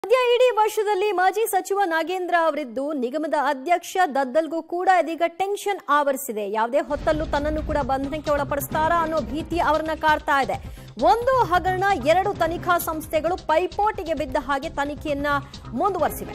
ಸದ್ಯ ಇಡೀ ವರ್ಷದಲ್ಲಿ ಮಾಜಿ ಸಚಿವ ನಾಗೇಂದ್ರ ಅವರಿದ್ದು ನಿಗಮದ ಅಧ್ಯಕ್ಷ ದದ್ದಲ್ಗೂ ಕೂಡ ಇದೀಗ ಟೆನ್ಷನ್ ಆವರಿಸಿದೆ ಯಾವುದೇ ಹೊತ್ತಲ್ಲೂ ತನ್ನನ್ನು ಕೂಡ ಬಂಧನಕ್ಕೆ ಒಳಪಡಿಸ್ತಾರಾ ಅನ್ನೋ ಭೀತಿ ಅವರನ್ನ ಕಾಡ್ತಾ ಇದೆ ಒಂದು ಹಗರಣ ಎರಡು ತನಿಖಾ ಸಂಸ್ಥೆಗಳು ಪೈಪೋಟಿಗೆ ಬಿದ್ದ ಹಾಗೆ ತನಿಖೆಯನ್ನ ಮುಂದುವರೆಸಿವೆ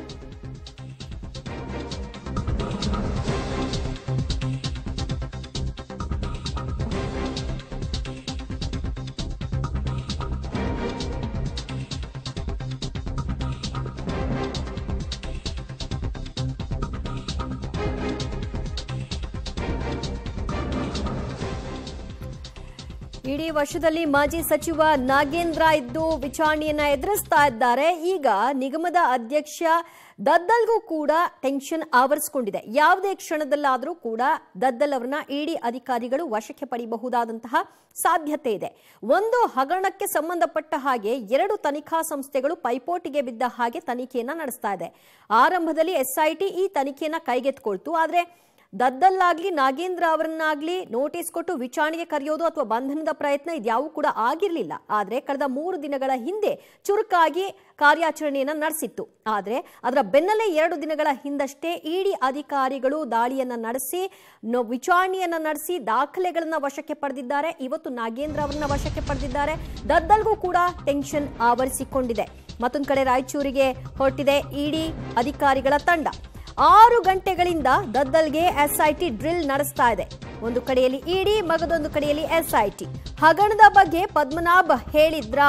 ಇಡೀ ವರ್ಷದಲ್ಲಿ ಮಾಜಿ ಸಚಿವ ನಾಗೇಂದ್ರ ಇದ್ದು ವಿಚಾರಣೆಯನ್ನ ಎದುರಿಸ್ತಾ ಇದ್ದಾರೆ ಈಗ ನಿಗಮದ ಅಧ್ಯಕ್ಷ ದದ್ದಲ್ಗೂ ಕೂಡ ಟೆನ್ಷನ್ ಆವರಿಸಿಕೊಂಡಿದೆ ಯಾವುದೇ ಕ್ಷಣದಲ್ಲಾದರೂ ಕೂಡ ದದ್ದಲ್ ಅವರನ್ನ ಇಡಿ ಅಧಿಕಾರಿಗಳು ವಶಕ್ಕೆ ಪಡೆಯಬಹುದಾದಂತಹ ಸಾಧ್ಯತೆ ಇದೆ ಒಂದು ಹಗರಣಕ್ಕೆ ಸಂಬಂಧಪಟ್ಟ ಹಾಗೆ ಎರಡು ತನಿಖಾ ಸಂಸ್ಥೆಗಳು ಪೈಪೋಟಿಗೆ ಬಿದ್ದ ಹಾಗೆ ತನಿಖೆಯನ್ನ ನಡೆಸ್ತಾ ಇದೆ ಆರಂಭದಲ್ಲಿ ಎಸ್ಐಟಿ ಈ ತನಿಖೆಯನ್ನ ಕೈಗೆತ್ಕೊಳ್ತು ಆದ್ರೆ ದದ್ದಲ್ಲಾಗ್ಲಿ ನಾಗೇಂದ್ರ ಅವರನ್ನಾಗ್ಲಿ ನೋಟಿಸ್ ಕೊಟ್ಟು ವಿಚಾರಣೆಗೆ ಕರೆಯೋದು ಅಥವಾ ಬಂಧನದ ಪ್ರಯತ್ನ ಇದ್ಯಾವೂ ಕೂಡ ಆಗಿರಲಿಲ್ಲ ಆದ್ರೆ ಕಳೆದ ಮೂರು ದಿನಗಳ ಹಿಂದೆ ಚುರುಕಾಗಿ ಕಾರ್ಯಾಚರಣೆಯನ್ನ ನಡೆಸಿತ್ತು ಆದ್ರೆ ಅದರ ಬೆನ್ನಲ್ಲೇ ಎರಡು ದಿನಗಳ ಹಿಂದಷ್ಟೇ ಇಡಿ ಅಧಿಕಾರಿಗಳು ದಾಳಿಯನ್ನ ನಡೆಸಿ ನ- ವಿಚಾರಣೆಯನ್ನ ನಡೆಸಿ ದಾಖಲೆಗಳನ್ನ ವಶಕ್ಕೆ ಪಡೆದಿದ್ದಾರೆ ಇವತ್ತು ನಾಗೇಂದ್ರ ಅವರನ್ನ ವಶಕ್ಕೆ ಪಡೆದಿದ್ದಾರೆ ದದ್ದಲ್ಗೂ ಕೂಡ ಟೆನ್ಷನ್ ಆವರಿಸಿಕೊಂಡಿದೆ ಮತ್ತೊಂದು ಕಡೆ ರಾಯಚೂರಿಗೆ ಹೊರಟಿದೆ ಇಡಿ ಅಧಿಕಾರಿಗಳ ತಂಡ ಆರು ಗಂಟೆಗಳಿಂದ ದದ್ದಲ್ಗೆ ಎಸ್ಐಟಿ ಡ್ರಿಲ್ ನಡೆಸ್ತಾ ಇದೆ ಒಂದು ಕಡೆಯಲ್ಲಿ ಇಡಿ ಮಗದೊಂದು ಕಡೆಯಲ್ಲಿ ಎಸ್ಐಟಿ ಹಗರಣದ ಬಗ್ಗೆ ಪದ್ಮನಾಭ್ ಹೇಳಿದ್ರಾ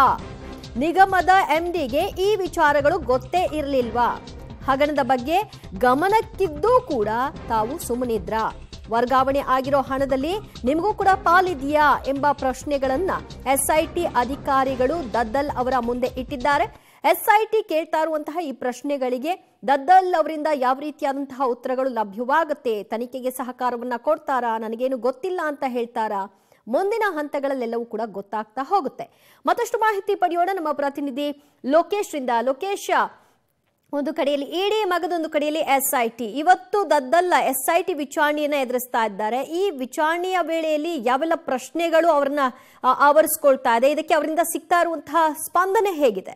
ನಿಗಮದ ಎಂಡಿಗೆ ಈ ವಿಚಾರಗಳು ಗೊತ್ತೇ ಇರಲಿಲ್ವಾ ಹಗರಣದ ಬಗ್ಗೆ ಗಮನಕ್ಕಿದ್ದೂ ಕೂಡ ತಾವು ಸುಮ್ಮನಿದ್ರಾ ವರ್ಗಾವಣೆ ಆಗಿರೋ ಹಣದಲ್ಲಿ ನಿಮಗೂ ಕೂಡ ಪಾಲಿದೆಯಾ ಎಂಬ ಪ್ರಶ್ನೆಗಳನ್ನ ಎಸ್ಐಟಿ ಅಧಿಕಾರಿಗಳು ದದ್ದಲ್ ಅವರ ಮುಂದೆ ಇಟ್ಟಿದ್ದಾರೆ ಎಸ್ಐಟಿ ಕೇಳ್ತಾ ಇರುವಂತಹ ಈ ಪ್ರಶ್ನೆಗಳಿಗೆ ದದ್ದಲ್ ಅವರಿಂದ ಯಾವ ರೀತಿಯಾದಂತಹ ಉತ್ತರಗಳು ಲಭ್ಯವಾಗುತ್ತೆ ತನಿಖೆಗೆ ಸಹಕಾರವನ್ನ ಕೊಡ್ತಾರಾ ನನಗೇನು ಗೊತ್ತಿಲ್ಲ ಅಂತ ಹೇಳ್ತಾರಾ ಮುಂದಿನ ಹಂತಗಳಲ್ಲೆಲ್ಲವೂ ಕೂಡ ಗೊತ್ತಾಗ್ತಾ ಹೋಗುತ್ತೆ ಮತ್ತಷ್ಟು ಮಾಹಿತಿ ಪಡೆಯೋಣ ನಮ್ಮ ಪ್ರತಿನಿಧಿ ಲೋಕೇಶ್ ರಿಂದ ಲೋಕೇಶ್ ಒಂದು ಕಡೆಯಲ್ಲಿ ಇಡಿ ಮಗದೊಂದು ಕಡೆಯಲ್ಲಿ ಎಸ್ಐಟಿ ಇವತ್ತು ದದ್ದಲ್ಲ ಎಸ್ಐಟಿ ವಿಚಾರಣೆಯನ್ನ ಎದುರಿಸ್ತಾ ಇದ್ದಾರೆ ಈ ವಿಚಾರಣೆಯ ವೇಳೆಯಲ್ಲಿ ಯಾವೆಲ್ಲ ಪ್ರಶ್ನೆಗಳು ಅವರನ್ನ ಆ, ಆವರಿಸ್ಕೊಳ್ತಾ ಇದೆ ಇದಕ್ಕೆ ಅವರಿಂದ ಸಿಗ್ತಾ ಇರುವಂತಹ ಸ್ಪಂದನೆ ಹೇಗಿದೆ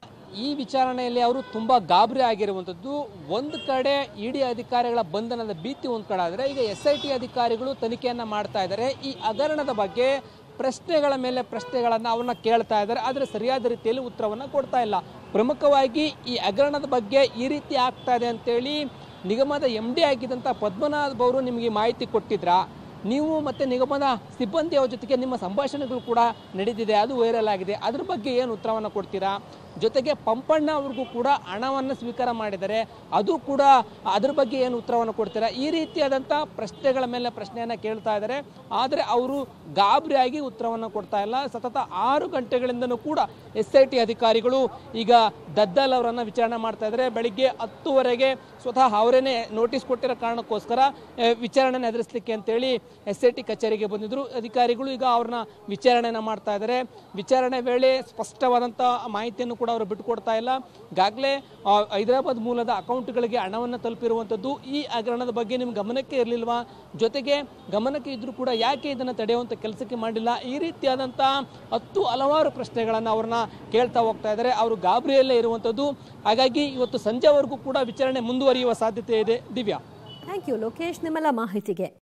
ಈ ವಿಚಾರಣೆಯಲ್ಲಿ ಅವರು ತುಂಬಾ ಗಾಬರಿ ಆಗಿರುವಂಥದ್ದು ಒಂದು ಕಡೆ ಇಡಿ ಅಧಿಕಾರಿಗಳ ಬಂಧನದ ಭೀತಿ ಒಂದು ಕಡೆ ಆದರೆ ಈಗ ಎಸ್ ಐ ಟಿ ಅಧಿಕಾರಿಗಳು ತನಿಖೆಯನ್ನ ಮಾಡ್ತಾ ಇದ್ದಾರೆ ಈ ಹಗರಣದ ಬಗ್ಗೆ ಪ್ರಶ್ನೆಗಳ ಮೇಲೆ ಪ್ರಶ್ನೆಗಳನ್ನ ಅವನ್ನ ಕೇಳ್ತಾ ಇದ್ದಾರೆ ಆದರೆ ಸರಿಯಾದ ರೀತಿಯಲ್ಲಿ ಉತ್ತರವನ್ನ ಕೊಡ್ತಾ ಇಲ್ಲ ಪ್ರಮುಖವಾಗಿ ಈ ಹಗರಣದ ಬಗ್ಗೆ ಈ ರೀತಿ ಆಗ್ತಾ ಇದೆ ಅಂತೇಳಿ ನಿಗಮದ ಎಂ ಡಿ ಆಗಿದ್ದಂಥ ಪದ್ಮನಾಭ್ ಅವರು ನಿಮಗೆ ಮಾಹಿತಿ ಕೊಟ್ಟಿದ್ರಾ ನೀವು ಮತ್ತೆ ನಿಗಮದ ಸಿಬ್ಬಂದಿಯವರ ಜೊತೆಗೆ ನಿಮ್ಮ ಸಂಭಾಷಣೆಗಳು ಕೂಡ ನಡೆದಿದೆ ಅದು ವೈರಲ್ ಆಗಿದೆ ಅದ್ರ ಬಗ್ಗೆ ಏನು ಉತ್ತರವನ್ನು ಕೊಡ್ತೀರಾ ಜೊತೆಗೆ ಪಂಪಣ್ಣ ಅವ್ರಿಗೂ ಕೂಡ ಹಣವನ್ನು ಸ್ವೀಕಾರ ಮಾಡಿದ್ದಾರೆ ಅದು ಕೂಡ ಅದ್ರ ಬಗ್ಗೆ ಏನು ಉತ್ತರವನ್ನು ಕೊಡ್ತೀರಾ ಈ ರೀತಿಯಾದಂಥ ಪ್ರಶ್ನೆಗಳ ಮೇಲೆ ಪ್ರಶ್ನೆಯನ್ನು ಕೇಳ್ತಾ ಇದ್ದಾರೆ ಆದರೆ ಅವರು ಗಾಬರಿಯಾಗಿ ಉತ್ತರವನ್ನು ಕೊಡ್ತಾ ಇಲ್ಲ ಸತತ ಆರು ಗಂಟೆಗಳಿಂದನೂ ಕೂಡ ಎಸ್ ಐ ಟಿ ಅಧಿಕಾರಿಗಳು ಈಗ ದದ್ದಲ್ ಅವರನ್ನು ವಿಚಾರಣೆ ಮಾಡ್ತಾ ಇದ್ದಾರೆ ಬೆಳಿಗ್ಗೆ ಹತ್ತುವರೆಗೆ ಸ್ವತಃ ಅವರೇನೆ ನೋಟಿಸ್ ಕೊಟ್ಟಿರೋ ಕಾರಣಕ್ಕೋಸ್ಕರ ಆ, ವಿಚಾರಣೆನ ಎದುರಿಸಲಿಕ್ಕೆ ಅಂತೇಳಿ ಎಸ್ ಐ ಟಿ ಕಚೇರಿಗೆ ಬಂದಿದ್ರು ಅಧಿಕಾರಿಗಳು ಈಗ ಅವ್ರನ್ನ ವಿಚಾರಣೆನ ಮಾಡ್ತಾ ಇದ್ದಾರೆ ವಿಚಾರಣೆ ವೇಳೆ ಸ್ಪಷ್ಟವಾದಂಥ ಮಾಹಿತಿಯನ್ನು ಕೂಡ ಅವರು ಬಿಟ್ಟುಕೊಡ್ತಾ ಇಲ್ಲ ಈಗಾಗಲೇ ಆ, ಹೈದರಾಬಾದ್ ಮೂಲದ ಅಕೌಂಟ್ಗಳಿಗೆ ಹಣವನ್ನು ತಲುಪಿರುವಂಥದ್ದು ಈ ಹಗರಣದ ಬಗ್ಗೆ ನಿಮ್ಮ ಗಮನಕ್ಕೆ ಇರಲಿಲ್ವಾ ಜೊತೆಗೆ ಗಮನಕ್ಕೆ ಇದ್ರೂ ಕೂಡ ಯಾಕೆ ಇದನ್ನು ತಡೆಯುವಂಥ ಕೆಲಸಕ್ಕೆ ಮಾಡಿಲ್ಲ ಈ ರೀತಿಯಾದಂಥ ಹತ್ತು ಹಲವಾರು ಪ್ರಶ್ನೆಗಳನ್ನು ಅವ್ರನ್ನ ಕೇಳ್ತಾ ಹೋಗ್ತಾ ಇದ್ದಾರೆ ಅವರು ಗಾಬರಿಯಲ್ಲೇ ಇರುವಂಥದ್ದು ಹಾಗಾಗಿ ಇವತ್ತು ಸಂಜೆವರೆಗೂ ಕೂಡ ವಿಚಾರಣೆ ಮುಂದುವರಿಯುವ ಸಾಧ್ಯತೆ ಇದೆ ದಿವ್ಯಾ ಥ್ಯಾಂಕ್ ಯು ಲೋಕೇಶ್ ನಿಮ್ಮೆಲ್ಲ ಮಾಹಿತಿಗೆ